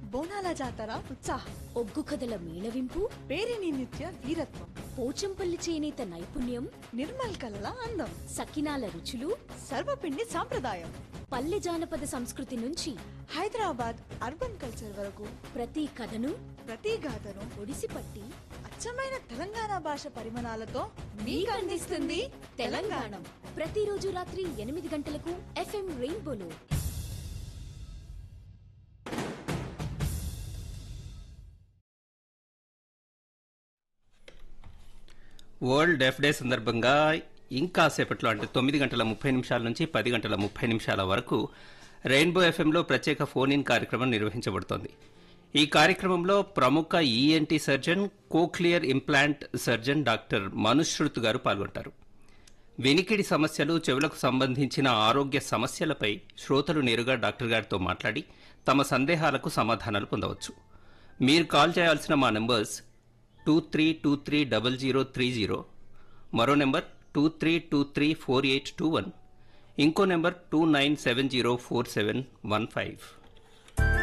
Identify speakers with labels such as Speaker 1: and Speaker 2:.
Speaker 1: బోనాల జాతర ఉత్సాహం
Speaker 2: ఒగ్గు కథల మేళవింపు
Speaker 1: పేరిని నిత్య వీరత్వం
Speaker 2: పోచంపల్లి చేనేత నైపుణ్యం
Speaker 1: నిర్మల్ కలల అందం
Speaker 2: సకినాల రుచులు
Speaker 1: సర్వపిండి సాంప్రదాయం
Speaker 2: పల్లె జానపద సంస్కృతి నుంచి
Speaker 1: హైదరాబాద్ అర్బన్ కల్చర్ వరకు
Speaker 2: ప్రతి కథను
Speaker 1: ప్రతి గాథను
Speaker 2: ఒడిసిపట్టి
Speaker 1: అచ్చమైన తెలంగాణ భాష పరిమాణాలతో మీకు అందిస్తుంది తెలంగాణ
Speaker 2: ప్రతిరోజు రాత్రి ఎనిమిది గంటలకు ఎఫ్ఎం రెయిన్బోలో
Speaker 3: వరల్డ్ డెఫ్ డే సందర్భంగా ఇంకా సేపట్లో అంటే తొమ్మిది గంటల ముప్పై నిమిషాల నుంచి పది గంటల ముప్పై నిమిషాల వరకు రెయిన్బో ఎఫ్ఎంలో ప్రత్యేక ఫోన్ ఇన్ కార్యక్రమం నిర్వహించబడుతోంది ఈ కార్యక్రమంలో ప్రముఖ ENT surgeon cochlear implant surgeon doctor Manushrut garu పాల్గొంటారు వినికిడి సమస్యలు చెవులకు సంబంధించిన ఆరోగ్య సమస్యలపై శ్రోతలు నేరుగా డాక్టర్ గారితో మాట్లాడి తమ సందేహాలకు సమాధానాలు పొందవచ్చు మీరు కాల్ చేయాల్సిన మా numbers two three two three double zero three zero మరో number two three two three four eight two one ఇంకో number two nine seven zero four seven one five